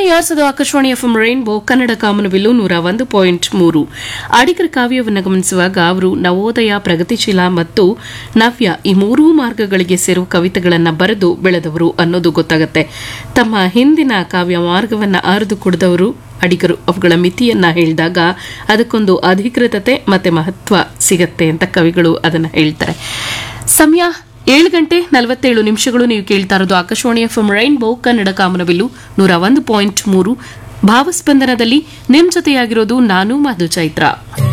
ಆರ್ಸದ Akashvani FM Rainbow Kannada ಕಾಮನಬಿಲ್ಲು ನೂರ ಒಂದು ಪಾಯಿಂಟ್ ಮೂರು ಅಡಿಗರ ಕಾವ್ಯವನ್ನು ಗಮನಿಸುವಾಗ ಅವರು ನವೋದಯ ಪ್ರಗತಿಶೀಲ ಮತ್ತು ನವ್ಯ ಈ ಮೂರೂ ಮಾರ್ಗಗಳಿಗೆ ಸೇರುವ ಕವಿತೆಗಳನ್ನು ಬರೆದು ಬೆಳೆದವರು ಅನ್ನೋದು ಗೊತ್ತಾಗುತ್ತೆ ತಮ್ಮ ಹಿಂದಿನ ಕಾವ್ಯ ಮಾರ್ಗವನ್ನು ಅರಿದು ಕುಡಿದವರು ಅಡಿಗರು ಅವುಗಳ ಮಿತಿಯನ್ನ ಹೇಳಿದಾಗ ಅದಕ್ಕೊಂದು ಅಧಿಕೃತತೆ ಮತ್ತೆ ಮಹತ್ವ ಸಿಗತ್ತೆ ಅಂತ ಕವಿಗಳು ಅದನ್ನ ಹೇಳ್ತಾರೆ ಸಮಯ ಏಳು ಗಂಟೆ ನಲವತ್ತೇಳು ನಿಮಿಷಗಳು ನೀವು ಕೇಳ್ತಾ ಇರೋದು ಆಕಾಶವಾಣಿ ಎಫ್ಎಂ ರೈನ್ಬೋ ಕನ್ನಡ ಕಾಮನಬಿಲ್ಲು ನೂರ ಒಂದು ಪಾಯಿಂಟ್ ಮೂರು ಭಾವಸ್ಪಂದನದಲ್ಲಿ ನಿಮ್ ಜೊತೆಯಾಗಿರೋದು ನಾನು ಮಧು ಚೈತ್ರ